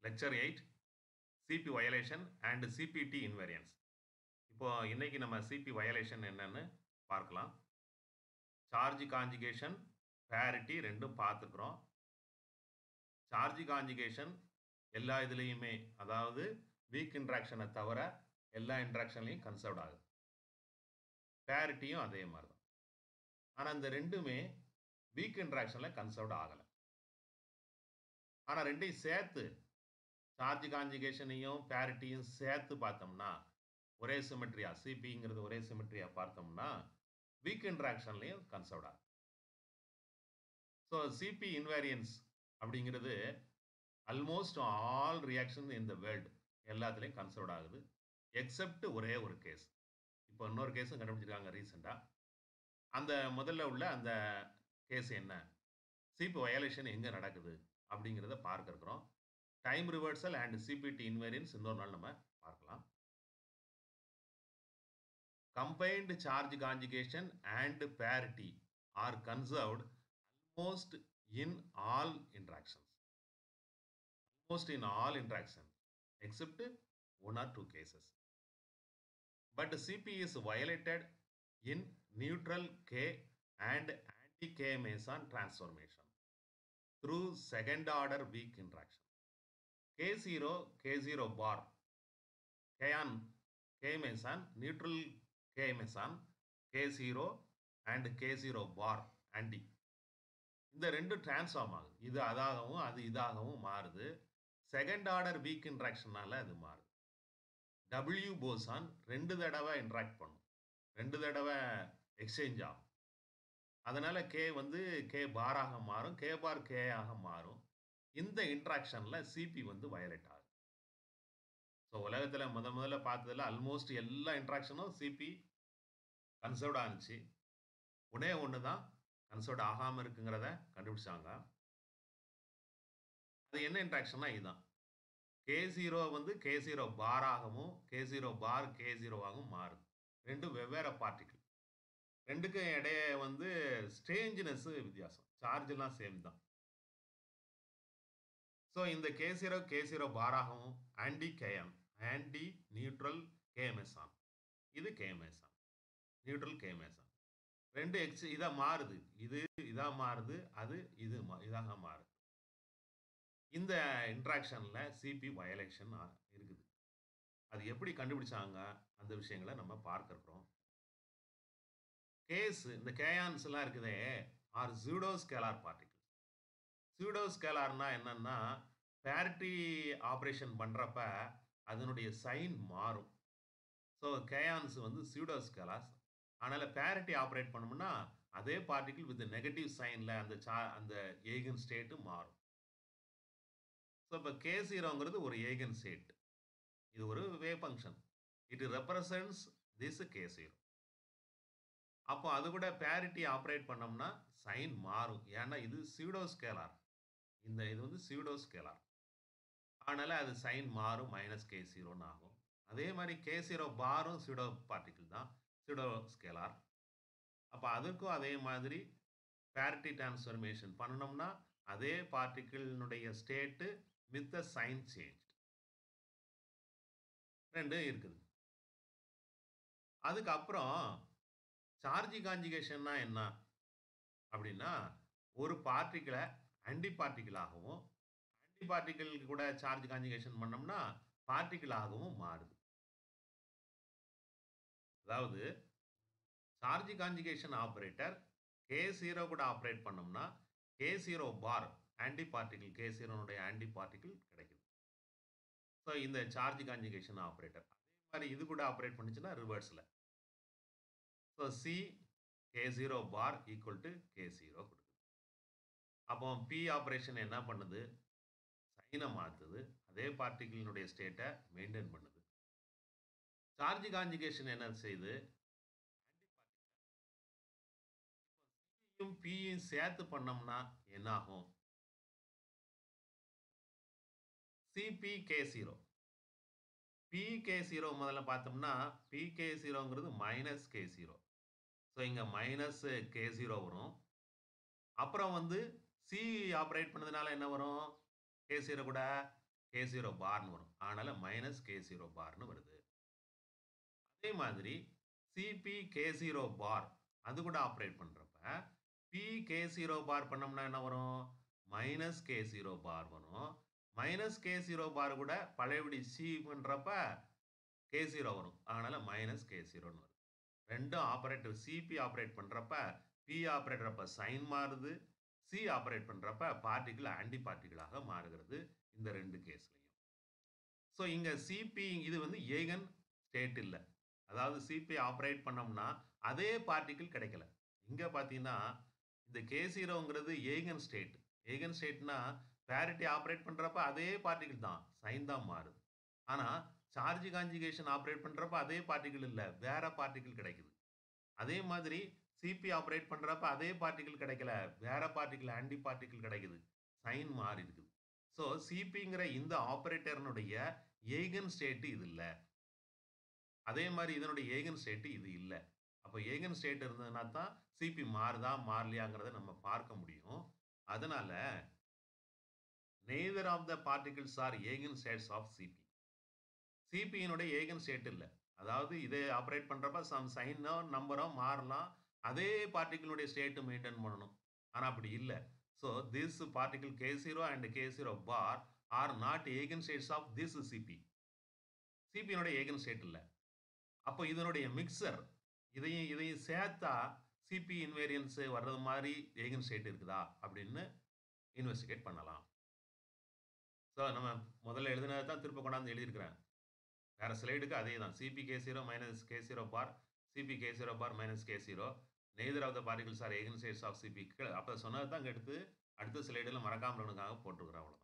Lecture eight CP violation and CPT invariance இப்போ இன்னைக்கு நம்ம சிபி வயலேஷன் என்னன்னு பார்க்கலாம் சார்ஜ் காஞ்சிகேஷன் பேரிட்டி ரெண்டும் பார்த்துக்கிறோம் சார்ஜ் காஞ்சிகேஷன் எல்லா இதுலேயுமே அதாவது வீக் இன்ட்ராக்ஷனை தவிர எல்லா இன்ட்ராக்ஷன்லையும் கன்சர்வ் ஆகுது பேரிட்டியும் அதே மாதிரி தான் ஆனால் இந்த ரெண்டுமே வீக் இன்ட்ராக்ஷனில் கன்சர்வ்ட் ஆகலை ஆனால் ரெண்டையும் சேர்த்து சார்ஜ் காஞ்சிகேஷனையும் பேரிட்டியும் சேர்த்து பார்த்தோம்னா ஒரே சிமெட்ரியா சிபிங்கிறது ஒரே சிமெட்ரியா பார்த்தோம்னா வீக் இன்ட்ராக்ஷன்லையும் கன்சர்வ்ட் ஆகும் ஸோ சிபி இன்வேரியன்ஸ் அப்படிங்கிறது almost all reaction in the world எல்லாத்துலேயும் கன்சர்வ்ட் ஆகுது எக்ஸப்ட் ஒரே ஒரு கேஸ் இப்போ இன்னொரு கேஸும் கண்டுபிடிச்சிருக்காங்க ரீசெண்டாக அந்த முதல்ல உள்ள அந்த கேஸ் என்ன சிபி வயலேஷன் எங்கே நடக்குது அப்படிங்கிறத பார்க்க இருக்கிறோம் time reversal and CPT invariance இன்னொரு நாள் நம்ம பார்க்கலாம் combined charge conjugation and parity are conserved almost in all interactions almost in all interactions except one or two cases but cp is violated in neutral k and anti k meson transformation through second order weak interaction k0 k0 bar k on k meson neutral k meson k0 and k0 bar anti இந்த ரெண்டு transform ஆகுது இது அதாகவும் அது இதாகவும் மாறுது second order week இன்ட்ராக்ஷனால அது மாறுது W boson ரெண்டு தடவை இன்ட்ராக்ட் பண்ணும் ரெண்டு தடவை எக்ஸ்சேஞ்ச் ஆகும் அதனால கே வந்து கே பாராக மாறும் கே பார் கே ஆக மாறும் இந்த இன்ட்ராக்ஷன்ல சிபி வந்து வயலேட் ஆகுது ஸோ உலகத்தில் முத முதல்ல பார்த்ததுல ஆல்மோஸ்ட் எல்லா இன்ட்ராக்ஷனும் சிபி கன்சர்வ்ட் ஆனிச்சு ஒன்னே ஒன்று தான் கன்சர்ட் ஆகாமல் இருக்குங்கிறத கண்டுபிடிச்சாங்க அது என்ன இன்ட்ராக்ஷன்னா இதுதான் கே ஜீரோ வந்து கே ஜீரோ பாராகவும் கே ஜீரோ பார் கே ஜீரோவாகவும் மாறுது ரெண்டும் வெவ்வேறு பார்ட்டிக்கிள் ரெண்டுக்கும் இடையே வந்து ஸ்ட்ரேஞ்ச்னஸ் வித்தியாசம் சார்ஜெல்லாம் சேம் தான் ஸோ இந்த கே ஜீரோ கே ஜீரோ பாராகவும் ஆன்டி கேஎம் ஆன்டி நியூட்ரல் கேஎம்எஸ்ஆன் இது கேஎம்எஸ்ஆன் நியூட்ரல் கேஎம்எஸ்ஆன் ரெண்டு எக்ஸ் இதாக மாறுது இது இதாக மாறுது அது இது இதாக மாறுது இந்த இன்ட்ராக்ஷனில் சிபி வயலேஷன் இருக்குது அது எப்படி கண்டுபிடிச்சாங்க அந்த விஷயங்களை நம்ம பார்க்க இருக்கிறோம் கேஸ் இந்த கேயான்ஸ் எல்லாம் இருக்குதே are pseudo scalar particles pseudo ஸ்கேலார்னா என்னன்னா பேரிட்டி ஆப்ரேஷன் பண்ணுறப்ப அதனுடைய சைன் மாறும் ஸோ கேயான்ஸ் வந்து சூடோ ஸ்கேலார்ஸ் அதனால் பேரிட்டி ஆப்ரேட் பண்ணோம்னா அதே பார்ட்டிகிள் வித் நெகட்டிவ் சைனில் அந்த சா அந்த ஏகன் ஸ்டேட்டு மாறும் ஸோ இப்போ கே ஜீரோங்கிறது ஒரு ஏகன் ஸ்டேட் இது ஒரு wave function it represents this K zero அப்போ அது கூட பேரிட்டி ஆப்ரேட் பண்ணோம்னா சைன் மாறும் ஏன்னா இது சியூடோ ஸ்கேலார் இந்த இது வந்து சியூடோ ஸ்கேலார் அதனால் அது சைன் மாறும் மைனஸ் கே ஜீரோன்னு ஆகும் அதே மாதிரி கே ஜீரோ பாரும் சியூடோ பார்ட்டிகிள் தான் சிடோ ஸ்கேலார் அப்போ அதுக்கும் அதே மாதிரி பேரிட்டி டிரான்ஸ்ஃபர்மேஷன் பண்ணணும்னா அதே பார்ட்டிக்கிளினுடைய state with a sign change ரெண்டு இருக்குது அதுக்கப்புறம் சார்ஜ் காஞ்சிகேஷன்னா என்ன அப்படின்னா ஒரு பார்ட்டிக்கிளை ஆன்டி பார்ட்டிக்கிளாகவும் ஆன்டி பார்ட்டிக்கிளுக்கு கூட சார்ஜ் காஞ்சிகேஷன் பண்ணோம்னா பார்ட்டிக்கிளாகவும் மாறுது அதாவது charge conjugation operator K zero கூட ஆப்ரேட் பண்ணோம்னா K zero bar anti particle K ஜீரோனுடைய ஆன்டி பார்ட்டிகிள் கிடைக்குது ஸோ இந்த சார்ஜ் காஞ்சிகேஷன் ஆப்ரேட்டர் அதே மாதிரி இது கூட ஆப்ரேட் பண்ணுச்சுன்னா ரிவர்ஸில் so C K zero bar equal to K zero கொடுக்குது அப்போ பி ஆப்ரேஷன் என்ன பண்ணுது சைனை மாற்றுது அதே பார்ட்டிகிளினுடைய ஸ்டேட்டை மெயின்டைன் பண்ணுது சார்ஜ் காஞ்சிகேஷன் என்ன செய்யுது சியும் பியும் சேர்த்து பண்ணோம்னா என்ன ஆகும் CP K zero P K zero முதல்ல பார்த்தோம்னா பி கே ஜீரோங்கிறது மைனஸ் கே ஜீரோ ஸோ இங்கே மைனஸ் கே ஜீரோ வரும் அப்புறம் வந்து சி ஆப்ரேட் பண்ணதுனால என்ன வரும் கே ஜீரோ கூட கே ஜீரோ பார்னு வரும் அதனால் மைனஸ் கே ஜீரோ பார்னு வருது அதே மாதிரி சிபி கே ஜீரோ பார் அது கூட ஆப்ரேட் பண்ணுறப்ப பி கே ஜீரோ பார் பண்ணோம்னா என்ன வரும் மைனஸ் கே ஜீரோ பார் வரும் மைனஸ் கே ஜீரோ பார் கூட பழையபடி சி பண்ணுறப்ப கே ஜீரோ வரும் அதனால் மைனஸ் கே ஜீரோன்னு வரும் ரெண்டும் ஆப்ரேட்டர் சிபி ஆப்ரேட் பண்ணுறப்ப பி ஆப்ரேட்டரப்ப சைன் மாறுது சி ஆப்ரேட் பண்ணுறப்ப பார்ட்டிகிள் ஆன்டி பார்ட்டிகிளாக மாறுகிறது இந்த ரெண்டு கேஸ்லையும் ஸோ இங்கே சிபி இது வந்து ஏகன் ஸ்டேட் இல்லை அதாவது சிபி ஆப்ரேட் பண்ணோம்னா அதே பார்ட்டிகிள் கிடைக்கல இங்கே பார்த்தீங்கன்னா இந்த கே ஜீரோங்கிறது ஏகன் ஸ்டேட் ஏகன் ஸ்டேட்னா பேரிட்டி ஆப்ரேட் பண்ணுறப்ப அதே பார்ட்டிகிள் தான் சைன் தான் மாறுது ஆனால் சார்ஜ் கான்ஜுகேஷன் ஆப்ரேட் பண்ணுறப்ப அதே பார்ட்டிகிள் இல்லை வேற பார்ட்டிகிள் கிடைக்குது அதே மாதிரி சிபி ஆப்ரேட் பண்ணுறப்ப அதே பார்ட்டிகிள் கிடைக்கல வேற பார்ட்டிகிள் ஆன்டி பார்ட்டிகிள் கிடைக்குது சைன் மாறி இருக்குது ஸோ சிபிங்கிற இந்த ஆப்ரேட்டர்னுடைய ஏகன் ஸ்டேட்டு இது இல்லை அதே மாதிரி இதனுடைய ஏகன் ஸ்டேட்டு இது இல்லை அப்போ ஏகன் ஸ்டேட் இருந்ததுன்னா தான் சிபி மாறுதா மாறலையாங்கிறத நம்ம பார்க்க முடியும் அதனால neither of the particles are eigen states of CP சிபியினுடைய ஏகன் ஸ்டேட் இல்லை அதாவது இதை ஆப்ரேட் பண்ணுறப்ப சம் சைனோ நம்பரோ மாறலாம் அதே பார்ட்டிகிளுடைய ஸ்டேட்டு மெயின்டைன் பண்ணணும் ஆனால் அப்படி இல்லை so this particle K zero and K zero bar are not eigen states of this CP சிபியினுடைய ஏகன் ஸ்டேட் இல்லை அப்போ இதனுடைய மிக்சர் இதையும் இதையும் சேர்த்தா சிபி இன்வேரியன்ஸ் வர்றது மாதிரி ஏகன் ஸ்டேட் இருக்குதா அப்படின்னு இன்வெஸ்டிகேட் பண்ணலாம் ஸோ நம்ம முதல்ல எழுதினதை தான் திரும்ப கொண்டாந்து எழுதியிருக்கிறேன் வேறு ஸ்லைடுக்கு அதே தான் CP K zero minus K zero bar CP K zero bar minus K zero neither of the particles are eigen states of CP அப்போ சொன்னது தான் எடுத்து அடுத்த ஸ்லைடில் மறக்காமல் ஒன்றுக்காக போட்டிருக்கிறேன் அவ்வளோதான்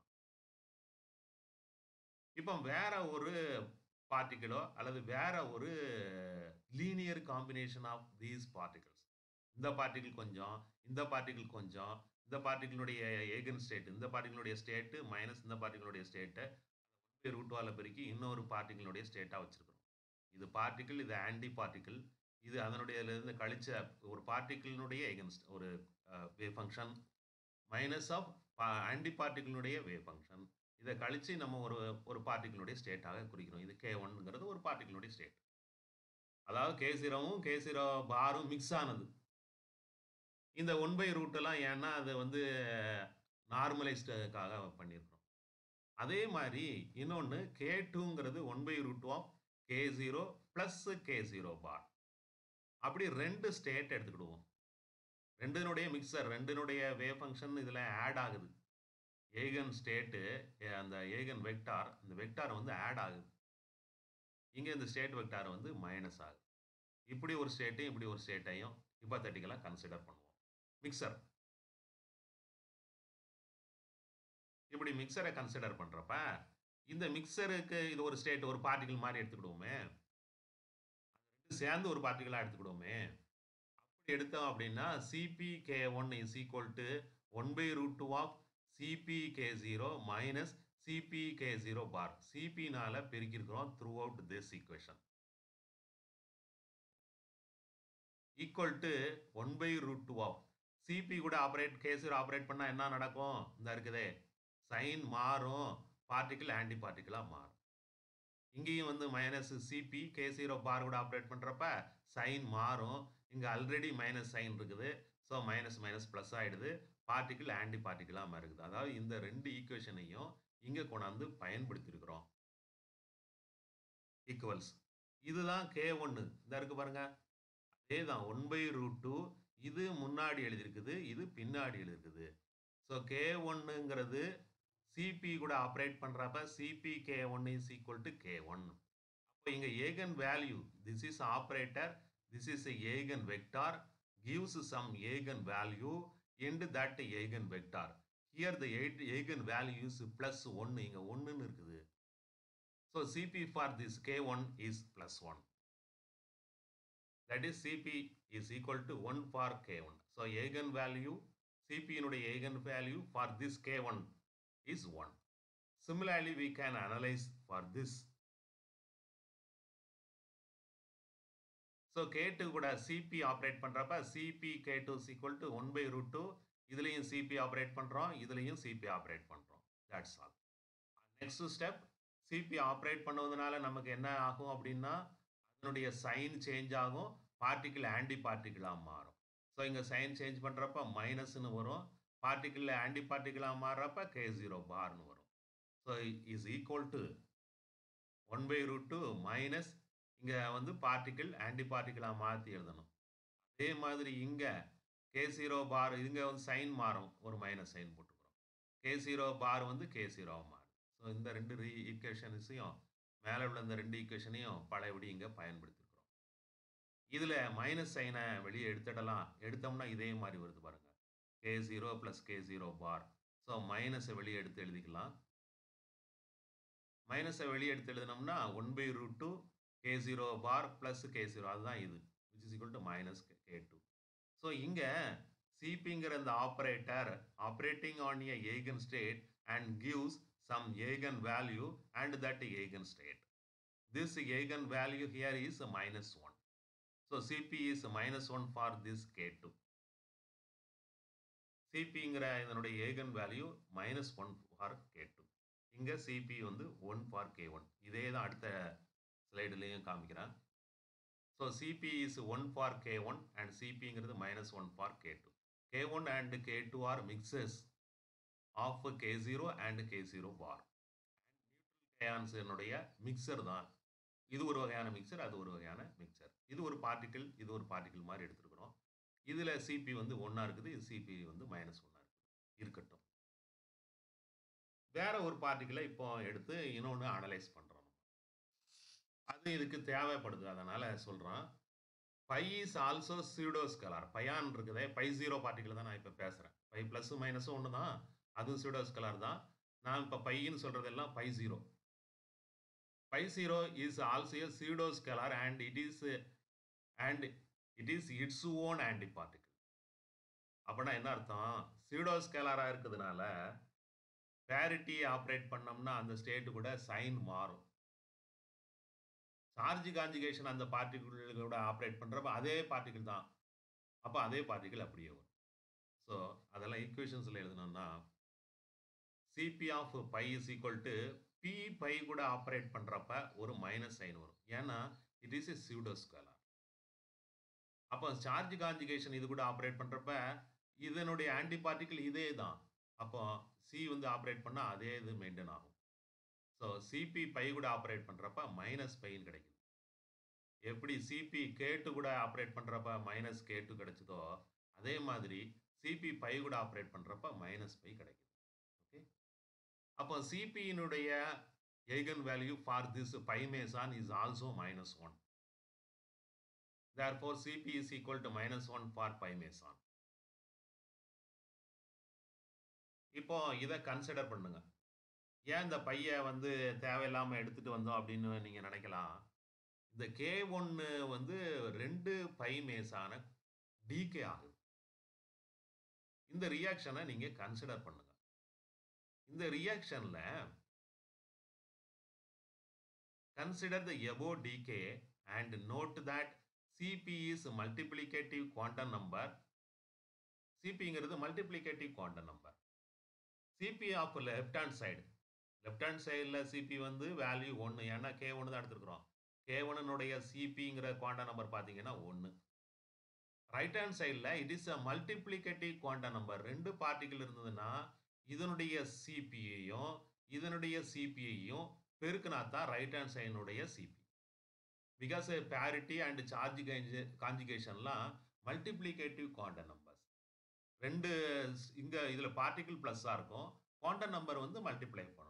இப்போ வேற ஒரு பார்ட்டிகளோ அல்லது வேற ஒரு linear combination of these particles இந்த பார்ட்டிகிள் கொஞ்சம் இந்த பார்ட்டிகிள் கொஞ்சம் இந்த பார்ட்டிகளுடைய ஏகன் ஸ்டேட் இந்த பார்ட்டிகளுடைய ஸ்டேட்டு மைனஸ் இந்த பார்ட்டிகளுடைய ஸ்டேட்டை ரூட் வால பெருக்கி இன்னொரு பார்ட்டிகளுடைய ஸ்டேட்டாக வச்சுருக்கிறோம் இது பார்ட்டிகிள் இது ஆன்டி பார்ட்டிகிள் இது அதனுடைய இருந்து கழிச்ச ஒரு பார்ட்டிகிளினுடைய ஏகன் ஒரு wave function minus of anti பார்ட்டிகிளினுடைய வே ஃபங்க்ஷன் இதை கழித்து நம்ம ஒரு ஒரு பார்ட்டிகளுடைய ஸ்டேட்டாக குறிக்கிறோம் இது கே ஒன்னுங்கிறது ஒரு பார்ட்டிகளுடைய ஸ்டேட் அதாவது கே ஜீரோவும் கே ஜீரோ பாரும் மிக்ஸ் ஆனது இந்த ஒன் பை ரூட்டெல்லாம் ஏன்னா அது வந்து நார்மலைஸ்டுக்காக பண்ணியிருக்கிறோம் அதே மாதிரி இன்னொன்று கே டூங்கிறது one by root of K zero plus K zero bar அப்படி ரெண்டு ஸ்டேட் எடுத்துக்கிடுவோம் ரெண்டினுடைய மிக்சர் ரெண்டினுடைய வே ஃபங்க்ஷன் இதில் ஆட் ஆகுது ஏகன் ஸ்டேட்டு அந்த ஏகன் வெக்டார் இந்த வெக்டார் வந்து ஆட் ஆகுது இங்கே இந்த ஸ்டேட் வெக்டார் வந்து மைனஸ் ஆகுது இப்படி ஒரு ஸ்டேட்டையும் இப்படி ஒரு ஸ்டேட்டையும் ஹிப்பாத்தட்டிக்கலாக கன்சிடர் பண்ணுவோம் மிக்சர் இப்படி மிக்சரை கன்சிடர் பண்ணுறப்ப இந்த மிக்சருக்கு இது ஒரு ஸ்டேட் ஒரு பார்ட்டிகிள் மாதிரி எடுத்துக்கிடுவோமே ரெண்டு சேர்ந்து ஒரு பார்ட்டிகளாக எடுத்துக்கிடுவோமே அப்படி எடுத்தோம் அப்படின்னா CP K one is equal to one by root two of CP K zero minus CP K zero bar சிபினால பெருக்கியிருக்கிறோம் throughout this equation equal to one by root two of CP கூட operate K zero operate பண்ணால் என்ன நடக்கும் இந்த இருக்குதே sign மாறும் particle anti பார்ட்டிகிளாக மாறும் இங்கேயும் வந்து minus CP K zero bar கூட ஆப்ரேட் பண்ணுறப்ப சைன் மாறும் இங்கே ஆல்ரெடி மைனஸ் சைன் இருக்குது ஸோ மைனஸ் மைனஸ் ப்ளஸ் ஆகிடுது பார்ட்டிகிள் ஆன்டி பார்ட்டிகிளாக மாறுது அதாவது இந்த ரெண்டு ஈக்குவேஷனையும் இங்கே கொண்டாந்து பயன்படுத்தியிருக்கிறோம் ஈக்குவல்ஸ் இதுதான் கே ஒன்று இந்த இருக்கு பாருங்க அதே தான் ஒன் பை ரூட் டூ இது முன்னாடி எழுதியிருக்குது இது பின்னாடி எழுதிருக்குது ஸோ கே ஒன்னுங்கிறது சிபி கூட ஆப்ரேட் பண்ணுறப்ப CP K one is equal to K one அப்போ இங்கே eigen value this is operator this is eigen vector gives some eigen value into that eigen vector. Here the eigen value is plus 1 இங்க 1 இருக்குது. So CP for this K1 is plus 1. That is CP is equal to 1 for K1. So eigen value CP இனுடைய eigen value for this K1 is 1. Similarly we can analyze for this. So K two கூட CP operate பண்ணுறப்ப CP K two is equal to one by root two இதுலேயும் CP operate பண்ணுறோம் இதுலேயும் CP operate பண்ணுறோம் that's all next step CP operate பண்ணுவதனால நமக்கு என்ன ஆகும் அப்படின்னா அதனுடைய சைன் சேஞ்ச் ஆகும் பார்ட்டிக்கிள் ஆன்டி பார்ட்டிக்கிளாக மாறும் ஸோ இங்கே சைன் சேஞ்ச் பண்ணுறப்ப மைனஸ்னு வரும் பார்ட்டிக்கிள் ஆன்டி பார்ட்டிக்கிளாக மாறுறப்ப கே ஜீரோ பார்னு வரும் so is equal to one by root two minus இங்கே வந்து பார்ட்டிக்கிள் ஆன்டி பார்ட்டிக்கிளாக மாற்றி எழுதணும் அதே மாதிரி இங்கே கே ஜீரோ பார் இங்கே வந்து சைன் மாறும் ஒரு மைனஸ் சைன் போட்டுக்கிறோம் கே ஜீரோ பார் வந்து கே ஜீரோ மாறும் ஸோ இந்த ரெண்டு ரீ ஈக்குவேஷன்ஸையும் மேலே உள்ள இந்த ரெண்டு ஈக்குவேஷனையும் பழையபடி இங்கே பயன்படுத்திருக்கிறோம் இதில் மைனஸ் சைனை வெளியே எடுத்துடலாம் எடுத்தோம்னா இதே மாதிரி வருது பாருங்கள் K zero plus K zero bar so மைனஸை வெளியே எடுத்து எழுதிக்கலாம் மைனஸை வெளியே எடுத்து எழுதினோம்னா one by root two K zero bar plus K zero அதுதான் இது which is equal to minus K two so இங்கே சிபிங்கிற இந்த operator operating on a eigen state and gives some eigen value and that eigen state. This eigen value here is minus 1. So Cp is minus 1 for this K2. சிபிங்கிற இதனுடைய eigen value minus one for K two இங்கே CP வந்து one for K one இதே தான் அடுத்த ஸ்லைடுலேயும் காமிக்கிறேன் so CP is one for K one and சிபிங்கிறது minus one for K two K one and K two are mixes of K zero and K zero bar neutral mixture தான் இது ஒரு வகையான மிக்சர் அது ஒரு வகையான மிக்சர் இது ஒரு பார்ட்டிக்கிள் இது ஒரு பார்ட்டிக்கிள் மாதிரி எடுத்துருக்குறோம் இதில் சிபி வந்து ஒன்றா இருக்குது இது சிபி வந்து மைனஸ் ஒன்றா இருக்குது இருக்கட்டும் வேற ஒரு பார்ட்டிக்கிளை இப்போ எடுத்து இன்னொன்று அனலைஸ் பண்ணுறோம் அது இதுக்கு தேவைப்படுது அதனால் சொல்கிறோம் pi is also pseudoscalar pion இருக்குதே பை ஜீரோ பார்ட்டிக்கிள் தான் நான் இப்போ பேசுகிறேன் பை ப்ளஸ்ஸும் மைனஸும் ஒன்று தான் அதுவும் சீடோஸ்கலார் தான் நான் இப்போ பையின்னு சொல்கிறதெல்லாம் pi zero pi zero is also a pseudoscalar and it is and it is it's own anti particle அப்படின்னா என்ன அர்த்தம் சீடோஸ்கேலாராக இருக்கிறதுனால பேரிட்டி ஆப்ரேட் பண்ணோம்னா அந்த ஸ்டேட்டு கூட சைன் மாறும் சார்ஜ் காஞ்சிகேஷன் அந்த பார்ட்டிகிள் கூட ஆப்ரேட் பண்ணுறப்ப அதே பார்ட்டிகிள் தான் அப்போ அதே பார்ட்டிகிள் அப்படியே வரும் ஸோ அதெல்லாம் ஈக்குவேஷன்ஸில் எழுதணும்னா CP of pi is equal to P pi கூட ஆப்ரேட் பண்ணுறப்ப ஒரு மைனஸ் சைன் வரும் ஏன்னா இட் இஸ் எ சியூடோஸ்கேலார் அப்போ சார்ஜ் காஞ்சிகேஷன் இது கூட ஆப்ரேட் பண்ணுறப்ப இதனுடைய ஆன்டி பார்ட்டிகிள் இதே தான் அப்போ சி வந்து ஆப்ரேட் பண்ணால் அதே இது மெயின்டைன் ஆகும் ஸோ சிபி பை கூட ஆப்ரேட் பண்ணுறப்ப மைனஸ் பைன்னு கிடைக்குது எப்படி சிபி கேட்டு கூட ஆப்ரேட் பண்ணுறப்ப மைனஸ் கேட்டு கிடைச்சதோ அதே மாதிரி சிபி பை கூட ஆப்ரேட் பண்ணுறப்ப மைனஸ் பை கிடைக்குது ஓகே அப்போ சிபியினுடைய eigen value for this pi meson is also minus one therefore cp is equal to minus 1 for pi meson இப்போ இதை கன்சிடர் பண்ணுங்க ஏன் இந்த பைய வந்து தேவையில்லாமல் எடுத்துட்டு வந்தோம் அப்படின்னு நீங்கள் நினைக்கலாம் இந்த கே ஒன்று வந்து ரெண்டு பை மேசான டிகே ஆகுது இந்த ரியாக்ஷனை நீங்கள் கன்சிடர் பண்ணுங்க இந்த ரியாக்ஷனில் consider the above decay and note that CP is multiplicative quantum number சிபிங்கிறது multiplicative quantum number CP of left hand side left hand சைடில் சிபி வந்து வேல்யூ ஒன்று ஏன்னா கே ஒன்று தான் எடுத்துருக்குறோம் கே ஒன்னுடைய சிபிங்கிற குவாண்டம் நம்பர் பார்த்தீங்கன்னா ஒன்று ரைட் ஹேண்ட் சைடில் it is a multiplicative quantum number ரெண்டு பார்ட்டிகள் இருந்ததுன்னா இதனுடைய சிபியையும் இதனுடைய சிபியையும் பெருக்குனா தான் ரைட் ஹேண்ட் சைனுடைய CP because parity and charge காஞ்சிகேஷன்லாம் மல்டிப்ளிகேட்டிவ் குவாண்டம் நம்பர்ஸ் ரெண்டு இங்கே இதில் பார்ட்டிகிள் ப்ளஸ்ஸாக இருக்கும் குவாண்டம் நம்பர் வந்து மல்டிப்ளை பண்ணணும்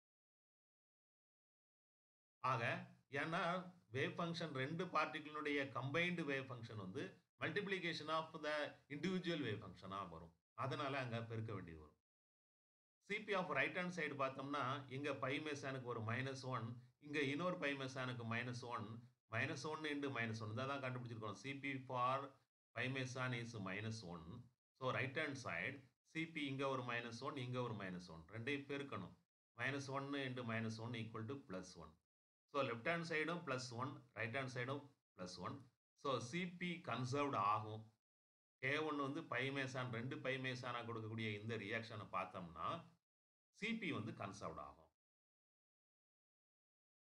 ஆக ஏன்னா வேவ் ஃபங்க்ஷன் ரெண்டு பார்ட்டிகளுடைய கம்பைன்டு வேவ் ஃபங்க்ஷன் வந்து multiplication of the individual wave ஃபங்க்ஷனாக வரும் அதனால அங்கே பெருக்க வேண்டியது வரும் CP of right hand side பார்த்தோம்னா இங்கே பை மேசானுக்கு ஒரு மைனஸ் ஒன் இங்கே இன்னொரு பை மேசானுக்கு minus one minus one into minus one தான் கண்டுபிடிச்சிருக்கோம் CP for pi meson is minus one so right hand side CP இங்கே ஒரு மைனஸ் ஒன் இங்கே ஒரு மைனஸ் ஒன் ரெண்டையும் பெருக்கணும் மைனஸ் ஒன்று into minus one equal to plus one so left hand சைடும் ப்ளஸ் ஒன் ரைட் ஹேண்ட் சைடும் plus one so CP conserved ஆகும் கே ஒன் வந்து பை மேசான் ரெண்டு பை மேசானாக கொடுக்கக்கூடிய இந்த ரியாக்ஷனை பார்த்தோம்னா சிபி வந்து கன்சர்வ்ட் ஆகும்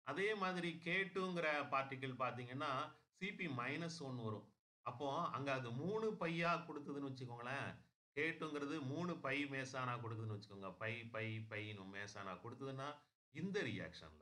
அதே மாதிரி K2ங்கிற பார்ட்டிக்கிள் பார்த்தீங்கன்னா, Cp -1 வரும். அப்போ அங்க அது 3 பையா குடுத்ததுன்னு வச்சுக்கோங்களேன். K2ங்கிறது 3 பை மேசானா குடுக்குதுன்னு வச்சுக்கோங்க. பை, பை, பைன்னு மேசானா குடுத்ததுன்னா, இந்த ரியாக்ஷன்ல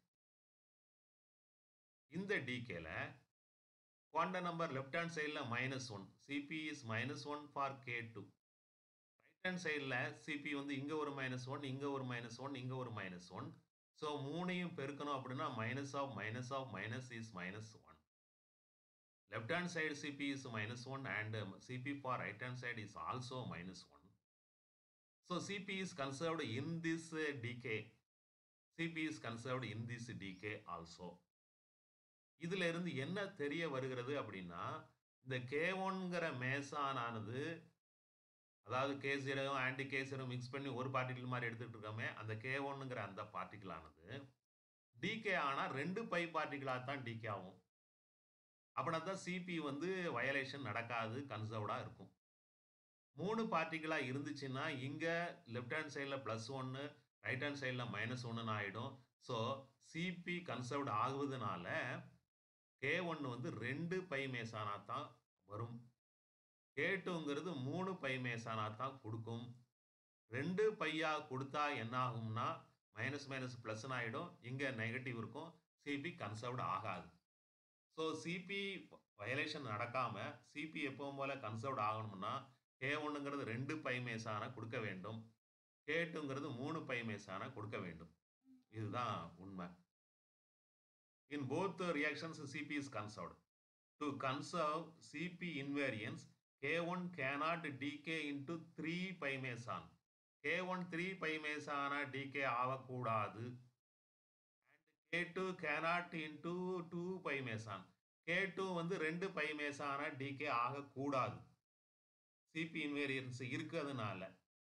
இந்த டிகேல குவாண்டம் நம்பர் லெஃப்ட் ஹேண்ட் சைடுல -1. Cp is -1 for K2. Right hand சைடுல Cp வந்து இங்க ஒரு -1, இங்க ஒரு -1, இங்க ஒரு -1. ஸோ 3யும் பெருக்கணும் அப்படின்னா minus of minus of minus is -1. Left hand side Cp is -1 and um, Cp for right hand side is also -1. So Cp is conserved in this uh, decay. Cp is conserved in this decay also. இதுல இருந்து என்ன தெரிய வருகிறது அப்படின்னா, இந்த K1ங்கிற மேசானானது அதாவது K0 anti K0 mix பண்ணி ஒரு பார்ட்டிகிள் மாரி எடுத்துட்டு இருக்கோமே, அந்த K1ங்கிற அந்த பார்ட்டிகிள் ஆனது டிகே ஆனா 2 பை பார்ட்டிகிளா தான் டிகே ஆகும். அப்பனா தான் Cp வந்து வயலேஷன் நடக்காது, கன்சர்வ்டா இருக்கும். 3 பார்ட்டிகிளா இருந்துச்சுன்னா, இங்க லெஃப்ட் ஹேண்ட் சைடுல +1 ரைட் ஹேண்ட் சைடுல -1ன்னு ஆயிடும். ஸோ Cp கன்சர்வ்ட் ஆகுவதனால, K1 வந்து 2 பை மேசானா தான் வரும். K2ங்கிறது 3 பை மேசானா தான் குடுக்கும். 2 பையா குடுத்தா என்ன ஆகும்னா, மைனஸ் மைனஸ் பிளஸ்ன்னு ஆயிடும். இங்க நெகட்டிவ் இருக்கும். Cp கன்சர்வ்ட் ஆகாது. ஸோ Cp வயலேஷன் நடக்காம, Cp எப்பவும் போல கன்சர்வ்ட் ஆகணும்னா, K1ங்கிறது 2 பை மேசானா குடுக்க வேண்டும். K2ங்கிறது 3 பை மேசானா குடுக்க வேண்டும். இதுதான் உண்மை. In both reactions, Cp is conserved. To conserve Cp invariance, K1 cannot decay into 3 pi meson. K1 3 pi mesana decay ஆகக்கூடாது. And K2 cannot into 2 pi meson. K2 வந்து 2 pi mesana decay ஆகக்கூடாது. Cp invariance இருக்கிறதுனால.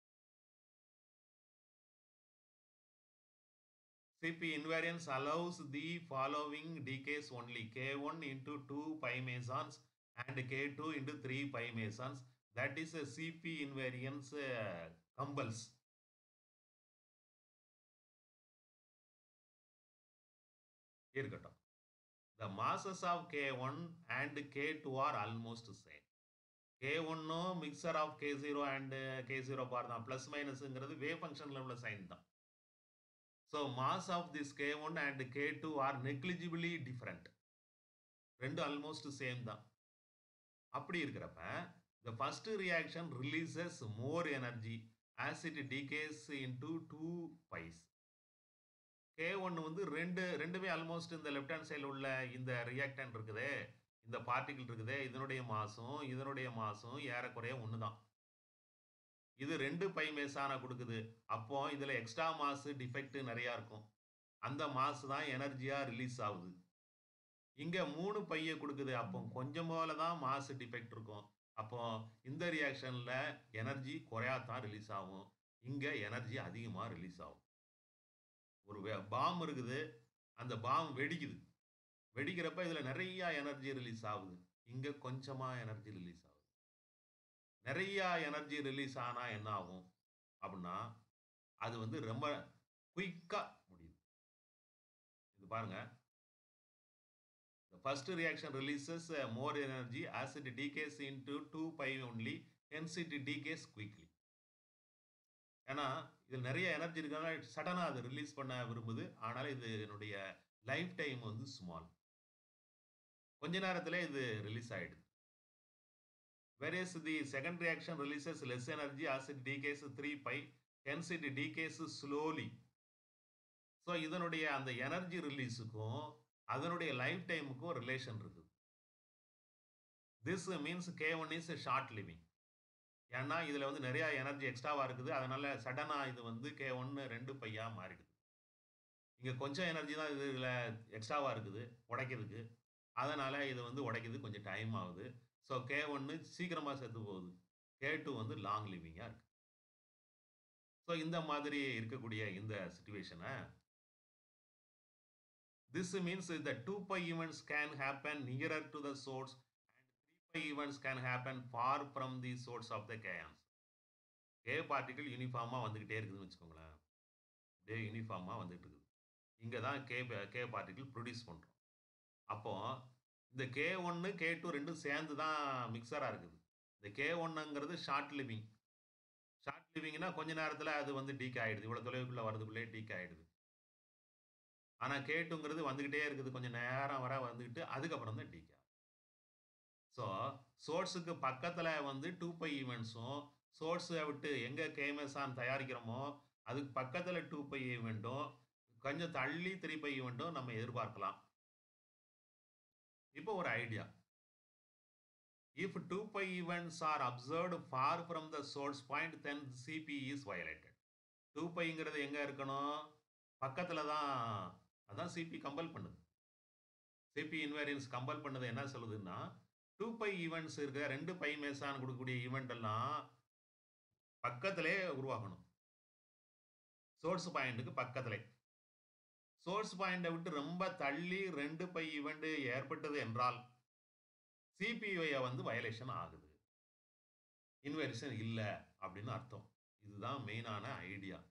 Cp invariance allows the following decays only K1 into 2 pi mesons and K2 into 3 pi mesons. That is a Cp invariance uh, compels. இருக்கட்டும். The masses of K1 and K2 are almost same. K1 mixture of K0 and K0 bar தான் plus minusங்கிறது wave functionல உள்ள sign தான். So mass of this K1 and K2 are negligibly different. ரெண்டு almost same தான். அப்படி இருக்கிறப்ப the first reaction releases more energy as it decays into 2 pi's. K1 வந்து ரெண்டு ரெண்டுமே ஆல்மோஸ்ட் இந்த லெஃப்ட் ஹேண்ட் சைடில் உள்ள இந்த ரியாக்டன் இருக்குதே இந்த பார்ட்டிகிள் இருக்குதே இதனுடைய மாசும் இதனுடைய மாசும் ஏறக்குறைய ஒன்று தான் இது ரெண்டு பை மேசான கொடுக்குது அப்போ இதில் எக்ஸ்ட்ரா மாசு டிஃபெக்ட் நிறையா இருக்கும் அந்த மாசு தான் எனர்ஜியாக ரிலீஸ் ஆகுது இங்கே மூணு பையை கொடுக்குது அப்போ கொஞ்சம் போல தான் மாசு டிஃபெக்ட் இருக்கும் அப்போ இந்த ரியாக்ஷனில் எனர்ஜி குறையாத்தான் ரிலீஸ் ஆகும் இங்கே எனர்ஜி அதிகமாக ரிலீஸ் ஆகும் ஒரு பாம் இருக்குது அந்த பாம் வெடிக்குது வெடிக்கிறப்ப இதில் நிறையா எனர்ஜி ரிலீஸ் ஆகுது இங்கே கொஞ்சமாக எனர்ஜி ரிலீஸ் ஆகுது நிறையா எனர்ஜி ரிலீஸ் ஆனால் என்ன ஆகும் அப்படின்னா அது வந்து ரொம்ப குயிக்காக முடியுது இது பாருங்க The first reaction releases uh, more energy as it decays into 2 pi only, hence it decays quickly. ஏன்னா இதில் நிறைய எனர்ஜி இருக்கனால சடனாக அது ரிலீஸ் பண்ண விரும்புது ஆனால் இது என்னுடைய லைஃப் டைம் வந்து ஸ்மால் கொஞ்ச நேரத்தில் இது ரிலீஸ் ஆகிடுது whereas the second reaction releases less energy as it decays 3 pi hence it decays slowly so இதனுடைய அந்த எனர்ஜி ரிலீஸுக்கும் அதனுடைய லைஃப் டைமுக்கும் ரிலேஷன் இருக்குது this means K one is short living ஏன்னா இதில் வந்து நிறையா எனர்ஜி எக்ஸ்ட்ராவாக இருக்குது அதனால் சடனாக இது வந்து கே ஒன்று ரெண்டு பையா மாறிடுது இங்கே கொஞ்சம் எனர்ஜி தான் இது இதில் எக்ஸ்ட்ராவாக இருக்குது உடைக்கிறதுக்கு அதனால் இது வந்து உடைக்கிறது கொஞ்சம் டைம் ஆகுது ஸோ கே ஒன்று சீக்கிரமாக செத்து போகுது கே டூ வந்து லாங் லிவிங்காக இருக்குது ஸோ இந்த மாதிரி இருக்கக்கூடிய இந்த சுச்சுவேஷனை This means that 2 pi events can happen nearer to the source and 3 pi events can happen far from the source of the chaos. K particle யூனிஃபார்மாக வந்துக்கிட்டே இருக்குதுன்னு வச்சுக்கோங்களேன் அப்படியே யூனிஃபார்மாக வந்துட்டு இருக்குது இங்க தான் கே கே பார்ட்டிகிள் ப்ரொடியூஸ் பண்றோம். அப்போ இந்த K1, K2 2ம் சேர்ந்து தான் மிக்ஸரா இருக்குது. இந்த K1ங்கிறது ஷார்ட் லிவிங். ஷார்ட் லிவிங்னா கொஞ்ச நேரத்துல அது வந்து டீகே ஆயிடுது. இவ்வளவு தொலைவுக்குள்ள வரதுக்குள்ளயே டீகே ஆயிடுது. ஆனா K2ங்கிறது வந்துகிட்டே இருக்குது. கொஞ்சம் நேரம் வர வந்துகிட்டு அதுக்கப்புறம் தான் டீகே ஆகுது. ஸோ சோர்ஸுக்கு பக்கத்துல வந்து 2π ஈவெண்ட்ஸும், சோர்ஸ விட்டு எங்க கே-மெசான் தயாரிக்கிறோமோ, அதுக்கு பக்கத்துல 2π ஈவெண்ட்டும், கொஞ்சம் தள்ளி 3π ஈவெண்ட்டும் நம்ம எதிர்பார்க்கலாம். இப்போ ஒரு idea. If 2π events are observed far from the source point, then Cp is violated. 2πங்கிறது எங்க இருக்கணும்? பக்கத்துல தான் அதான் Cp கம்பல் பண்ணுது. Cp இன்வேரியன்ஸ் கம்பல் பண்ணது என்ன சொல்லுதுன்னா, 2π ஈவெண்ட்ஸ் இருக்க 2 பை மெசான் கொடுக்கக்கூடிய ஈவெண்ட் எல்லாம் பக்கத்திலே உருவாகணும். சோர்ஸ் பாயிண்ட்க்கு பக்கத்திலே. சோர்ஸ் பாயிண்ட விட்டு ரொம்ப தள்ளி 2 பை ஈவெண்ட் ஏற்பட்டது என்றால், சிபிஐ வந்து வயலேஷன் ஆகுது. இன்வேரியேஷன் இல்ல அப்படின்னு அர்த்தம். இதுதான் மெயினான ஐடியா.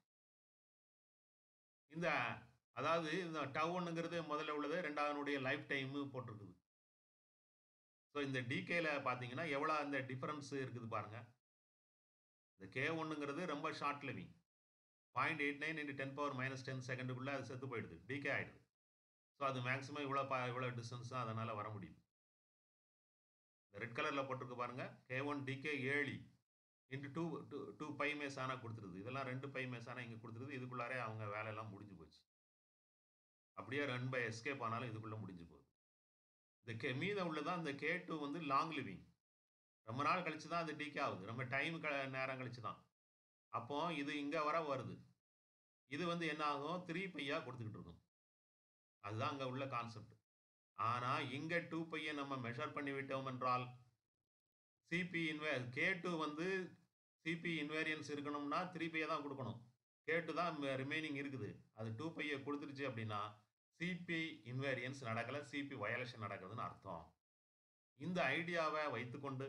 இந்த அதாவது இந்த டவ்1ங்கிறது முதல்ல உள்ளது 2வதுனுடைய லைஃப் டைம் போட்டிருக்குது. ஸோ இந்த டிகேல பார்த்தீங்கன்னா, எவ்வளோ அந்த டிஃபரன்ஸ் இருக்குது பாருங்க. இந்த K1ங்கிறது ரொம்ப short living. 0.89 into 10 power minus 10 செகண்டுக்குள்ள அது செத்து போயிடுது. டீகே ஆயிடுது. ஸோ அது மேக்ஸிமம் இவ்வளோ ப இவ்வளோ டிஸ்டன்ஸ் தான் அதனால வர முடியுது. இந்த ரெட் கலர்ல போட்டிருக்கு பாருங்க. K1 decay early into 2 2 2 pi மெசானா குடுத்துருது. இதெல்லாம் 2 பை மெசானா இங்க குடுத்துருது. இதுக்குள்ளாரே அவங்க வேலையெல்லாம் முடிஞ்சு போச்சு. அப்படியே ரன் பை எஸ்கேப் ஆனாலும் இதுக்குள்ள முடிஞ்சு போகுது. இந்த கே மீதம் உள்ளதான் இந்த K2 வந்து லாங் லிவிங். ரொம்ப நாள் கழிச்சு தான் அது டீகே ஆகுது. ரொம்ப டைம் க நேரம் கழிச்சு தான். அப்போ இது இங்க வர வருது. இது வந்து என்ன ஆகும்? 3 பையா குடுத்துக்கிட்டு இருக்கும். அதுதான் அங்க உள்ள கான்செப்ட். ஆனா இங்க 2 பைய நம்ம மெஷர் பண்ணி விட்டோம் என்றால், சிபி இன்வே K2 வந்து சிபி இன்வேரியன்ஸ் இருக்கணும்னா 3 பைய தான் குடுக்கணும். K2 தான் ரிமைனிங் இருக்குது. அது 2 பைய குடுத்துருச்சு அப்படின்னா, சிபி இன்வேரியன்ஸ் நடக்கல. சிபி வயலேஷன் நடக்குதுன்னு அர்த்தம். இந்த ஐடியாவ வைத்துக்கொண்டு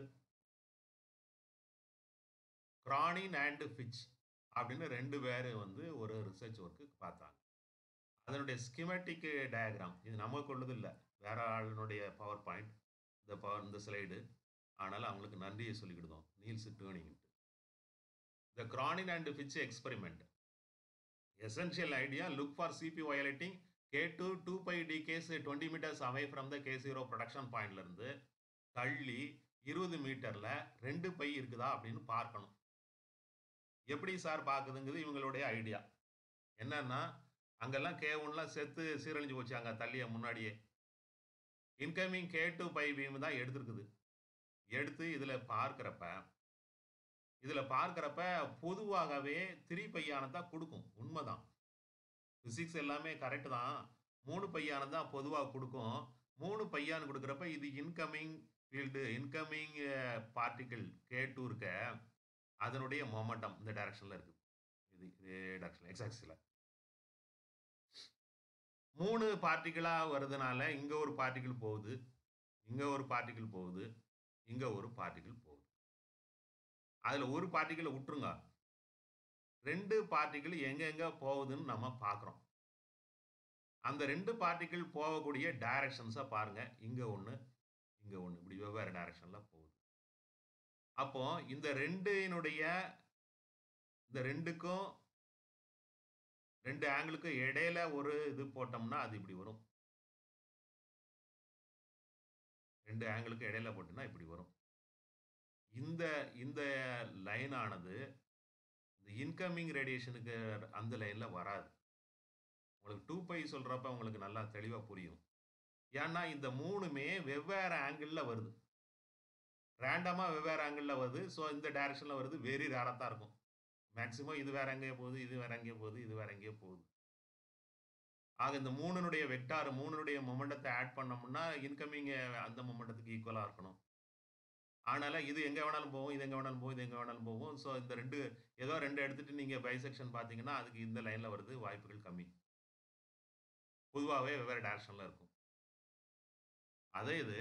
கிரானின் அண்ட் ஃபிட்ச் அப்படின்னு 2 பேரு வந்து ஒரு ரிசர்ச் ஒர்க் பார்த்தாங்க. அதனுடைய ஸ்கிமேட்டிக் டயகிராம் இது நமக்கு உள்ளது இல்ல. வேற ஆளுனுடைய பவர் பாயிண்ட். இந்த பவர் இந்த ஸ்லைடு. ஆனாலும் அவங்களுக்கு நன்றியை சொல்லிக்கிடுதோம். நீல்ஸ் டேர்னிங்ன்ட்டு. The Cronin and Fitch experiment. Essential idea look for Cp violating K2 2 pi decays 20 meters away from the K0 production pointல இருந்து தள்ளி 20 மீட்டர்ல 2 பை இருக்குதா அப்படின்னு பார்க்கணும். எப்படி சார் பார்க்குதுங்கிறது இவங்களுடைய ஐடியா. என்னன்னா, அங்கெல்லாம் K1லாம் செத்து சீரழிஞ்சு போச்சு அங்க தள்ளிய முன்னாடியே. இன்கமிங் K2 பை பீம் தான் எடுத்திருக்குது. எடுத்து இதுல பார்க்கிறப்ப இதுல பார்க்கிறப்ப பொதுவாகவே 3 பையானது தான் குடுக்கும். உண்மதான். பிசிக்ஸ் எல்லாமே கரெக்ட் தான். 3 பையானது தான் பொதுவா குடுக்கும். 3 பையான்னு குடுக்கிறப்ப இது incoming field incoming particle K2 இருக்க, அதனுடைய மொமெண்டம் இந்த டைரக்ஷன்ல இருக்கு. இது இதே டைரக்ஷன்ல எக்ஸ் ஆக்சிஸ்ல. 3 பார்ட்டிகிளா வருதுனால, இங்க ஒரு பார்ட்டிகிள் போகுது. இங்க ஒரு பார்ட்டிகிள் போகுது. இங்க ஒரு பார்ட்டிகிள் போகுது. அதுல ஒரு பார்ட்டிகிள உட்டுருங்க. 2 பார்ட்டிகிள் எங்கெங்க போகுதுன்னு நம்ம பார்க்கிறோம். அந்த 2 பார்ட்டிகிள் போகக்கூடிய டைரக்ஷன்ஸ பாருங்க. இங்க 1, இங்க 1 இப்படி வெவ்வேறு டைரக்ஷன்ல போகுது. அப்போ இந்த 2னுடைய இந்த 2க்கும் 2 ஆங்கிளுக்கும் இடையில ஒரு இது போட்டோம்னா, அது இப்படி வரும். 2 ஆங்கிளுக்கு இடையில போட்டோம்னா இப்படி வரும். இந்த இந்த லைன் ஆனது இந்த இன்கமிங் ரேடியேஷனுக்கு அந்த லைன்ல வராது. உங்களுக்கு 2 பை சொல்றப்ப உங்களுக்கு நல்லா தெளிவா புரியும். ஏன்னா இந்த 3மே வெவ்வேறு ஆங்கிள்ல வருது. ரேண்டமா வெவ்வேறு ஆங்கிள்ல வருது. ஸோ இந்த டைரக்ஷன்ல வருது. வெரி ரேரா தான் இருக்கும். மேக்ஸிமம் இது வேற எங்கேயோ போகுது, இது வேற எங்கேயோ போகுது, இது வேற எங்கேயோ போகுது. ஆக இந்த 3னுடைய வெக்டார் 3னுடைய மொமெண்டத்த ஆட் பண்ணோம்னா, இன்கமிங் அந்த மொமெண்டத்துக்கு ஈக்குவலா இருக்கணும். அதனால இது எங்க வேணாலும் போகும், இது எங்க வேணாலும் போகும், இது எங்க வேணாலும் போகும். ஸோ இந்த 2 ஏதோ 2 எடுத்துட்டு நீங்க பைசெக்ஷன் பார்த்தீங்கன்னா, அதுக்கு இந்த லைன்ல வருது வாய்ப்புகள் கம்மி. பொதுவாவே வெவ்வேறு டைரக்ஷன்ல இருக்கும். அதே இது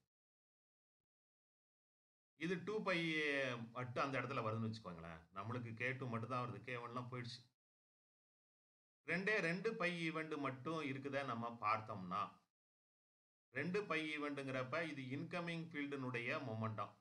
இது 2 பை மட்டும் அந்த இடத்துல வருதுன்னு வச்சுக்கோங்களேன். நம்மளுக்கு K2 மட்டும் தான் வருது. K1லாம் போயிடுச்சு. ரெண்டே 2 பை ஈவெண்ட் மட்டும் இருக்குத நம்ம பார்த்தோம்னா 2 பை ஈவெண்ட்ங்கிறப்ப இது இன்கமிங் ஃபீல்டினுடைய மொமெண்டம்.